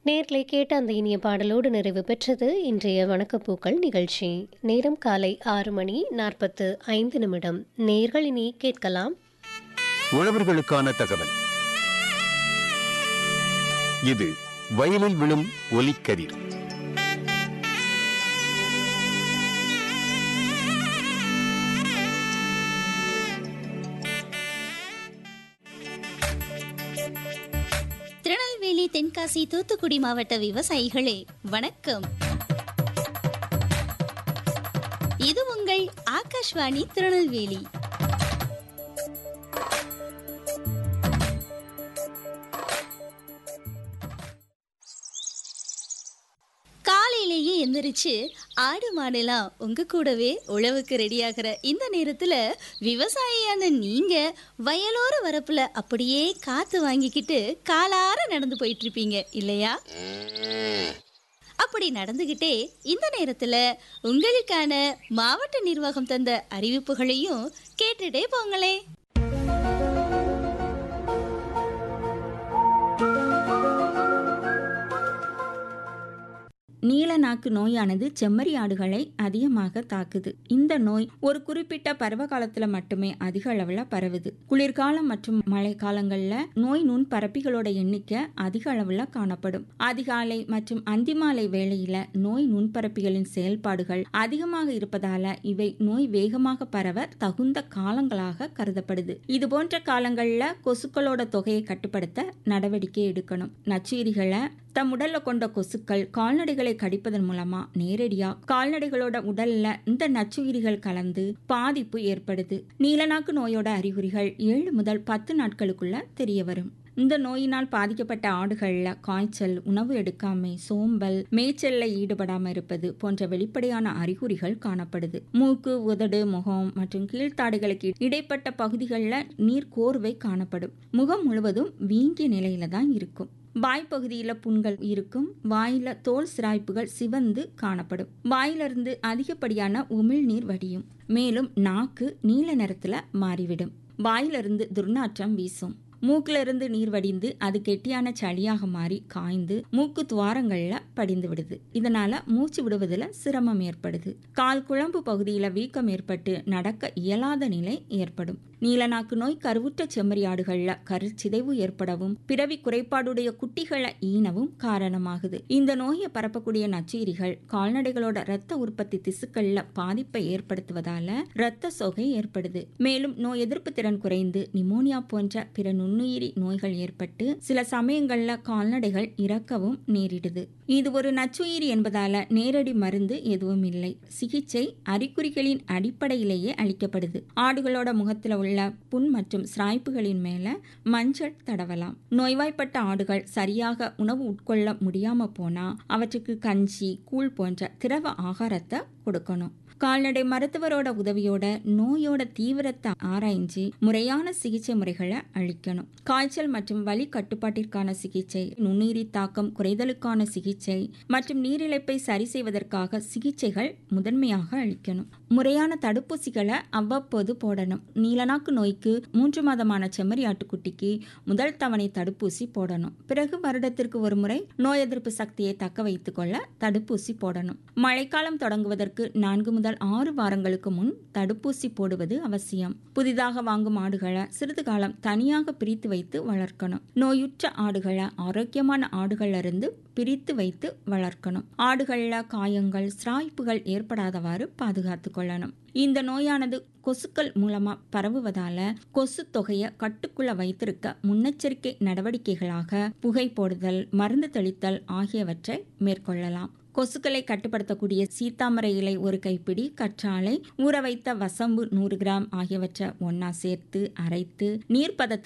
நேர்களை கேட்ட அந்த இனிய பாடலோடு நிறைவு பெற்றது இன்றைய வணக்கப்பூக்கள் நிகழ்ச்சி நேரம் காலை ஆறு மணி நாற்பத்து ஐந்து நிமிடம் நேர்கள் இனி கேட்கலாம் உழவர்களுக்கான தகவல் இது வயலில் விழும் ஒலிக்கதிர் திருநெல்வேலி தென்காசி தூத்துக்குடி மாவட்ட விவசாயிகளே வணக்கம் இது உங்கள் ஆகாஷ்வாணி திருநெல்வேலி காலையிலேயே எந்திரிச்சு ஆடு மாடெல்லாம் உங்க கூடவே உழவுக்கு ரெடியாகிற இந்த நேரத்துல விவசாயியான நீங்க வயலோர வரப்புல அப்படியே காத்து வாங்கிக்கிட்டு காலார நடந்து போயிட்டு இருப்பீங்க இல்லையா அப்படி நடந்துகிட்டே இந்த நேரத்துல உங்களுக்கான மாவட்ட நிர்வாகம் தந்த அறிவிப்புகளையும் கேட்டுட்டே போங்களே நீலநாக்கு நோயானது செம்மறி ஆடுகளை அதிகமாக தாக்குது இந்த நோய் ஒரு குறிப்பிட்ட பருவ காலத்துல மட்டுமே அதிக அளவுல பரவுது குளிர்காலம் மற்றும் மழை காலங்கள்ல நோய் நுண் பரப்பிகளோட எண்ணிக்கை அதிக அளவுல காணப்படும் அதிகாலை மற்றும் அந்திமாலை வேளையில நோய் நுண்பரப்பிகளின் செயல்பாடுகள் அதிகமாக இருப்பதால இவை நோய் வேகமாக பரவ தகுந்த காலங்களாக கருதப்படுது இது போன்ற காலங்கள்ல கொசுக்களோட தொகையை கட்டுப்படுத்த நடவடிக்கை எடுக்கணும் நச்சீரிகளை தம் உடல்ல கொண்ட கொசுக்கள் கால்நடைகளை கடிப்பதன் மூலமா நேரடியா கால்நடைகளோட உடல்ல இந்த நச்சுயிரிகள் கலந்து பாதிப்பு ஏற்படுது நீலநாக்கு நோயோட அறிகுறிகள் ஏழு முதல் பத்து நாட்களுக்குள்ள தெரிய வரும் இந்த நோயினால் பாதிக்கப்பட்ட ஆடுகள்ல காய்ச்சல் உணவு எடுக்காமை சோம்பல் மேய்ச்சல்ல ஈடுபடாம இருப்பது போன்ற வெளிப்படையான அறிகுறிகள் காணப்படுது மூக்கு உதடு முகம் மற்றும் கீழ்த்தாடைகளுக்கு இடைப்பட்ட பகுதிகளில் நீர் கோர்வை காணப்படும் முகம் முழுவதும் வீங்கிய நிலையில தான் இருக்கும் வாய்ப்பகுதியில் புண்கள் இருக்கும் வாயில தோல் சிராய்ப்புகள் சிவந்து காணப்படும் வாயிலிருந்து அதிகப்படியான உமிழ்நீர் வடியும் மேலும் நாக்கு நீல நிறத்துல மாறிவிடும் வாயிலிருந்து துர்நாற்றம் வீசும் மூக்குல இருந்து நீர் வடிந்து அது கெட்டியான சளியாக மாறி காய்ந்து மூக்கு துவாரங்கள்ல படிந்து விடுது இதனால மூச்சு விடுவதில் சிரமம் ஏற்படுது கால் குழம்பு பகுதியில வீக்கம் ஏற்பட்டு நடக்க இயலாத நிலை ஏற்படும் நீலநாக்கு நோய் கருவுற்ற செம்மறியாடுகள்ல கருச்சிதைவு ஏற்படவும் பிறவி குறைபாடுடைய குட்டிகளை ஈனவும் காரணமாகுது இந்த நோயை பரப்பக்கூடிய நச்சீரிகள் கால்நடைகளோட இரத்த உற்பத்தி திசுக்கள்ல பாதிப்பை ஏற்படுத்துவதால இரத்த சோகை ஏற்படுது மேலும் நோய் எதிர்ப்பு திறன் குறைந்து நிமோனியா போன்ற பிற நுண்ணுயிரி நோய்கள் ஏற்பட்டு சில சமயங்கள்ல கால்நடைகள் இறக்கவும் நேரிடுது இது ஒரு நச்சுயிரி என்பதால நேரடி மருந்து எதுவும் இல்லை சிகிச்சை அறிகுறிகளின் அடிப்படையிலேயே அளிக்கப்படுது ஆடுகளோட முகத்துல உள்ள புண் மற்றும் சிராய்ப்புகளின் மேல மஞ்சள் தடவலாம் நோய்வாய்ப்பட்ட ஆடுகள் சரியாக உணவு உட்கொள்ள முடியாம போனா அவற்றுக்கு கஞ்சி கூழ் போன்ற திரவ ஆகாரத்தை கொடுக்கணும் கால்நடை மருத்துவரோட உதவியோட நோயோட தீவிரத்தை ஆராய்ஞ்சு முறையான சிகிச்சை முறைகளை அளிக்கணும் காய்ச்சல் மற்றும் வலி கட்டுப்பாட்டிற்கான சிகிச்சை நுண்ணுயிரி தாக்கம் குறைதலுக்கான சிகிச்சை மற்றும் நீரிழைப்பை சரி செய்வதற்காக சிகிச்சைகள் முதன்மையாக அளிக்கணும் முறையான தடுப்பூசிகளை அவ்வப்போது போடணும் நீலநாக்கு நோய்க்கு மூன்று மாதமான செம்மறி ஆட்டுக்குட்டிக்கு முதல் தவணை தடுப்பூசி போடணும் பிறகு வருடத்திற்கு ஒரு முறை நோய் எதிர்ப்பு சக்தியை தக்க வைத்துக் கொள்ள தடுப்பூசி போடணும் மழைக்காலம் தொடங்குவதற்கு நான்கு முதல் ஆறு வாரங்களுக்கு முன் தடுப்பூசி போடுவது அவசியம் புதிதாக வாங்கும் ஆடுகளை சிறிது காலம் தனியாக பிரித்து வைத்து வளர்க்கணும் நோயுற்ற ஆடுகளை ஆரோக்கியமான ஆடுகள்ல இருந்து பிரித்து வைத்து வளர்க்கணும் ஆடுகள்ல காயங்கள் சிராய்ப்புகள் ஏற்படாதவாறு பாதுகாத்து கொள்ளணும் இந்த நோயானது கொசுக்கள் மூலமா பரவுவதால கொசு தொகையை கட்டுக்குள்ள வைத்திருக்க முன்னெச்சரிக்கை நடவடிக்கைகளாக புகை போடுதல் மருந்து தெளித்தல் ஆகியவற்றை மேற்கொள்ளலாம் கொசுக்களை கட்டுப்படுத்தக்கூடிய சீத்தாமரை இலை ஒரு கைப்பிடி கற்றாழை ஊற வைத்த வசம்பு நூறு கிராம் ஆகியவற்றை ஒன்னா சேர்த்து அரைத்து நீர்ப்பதத்து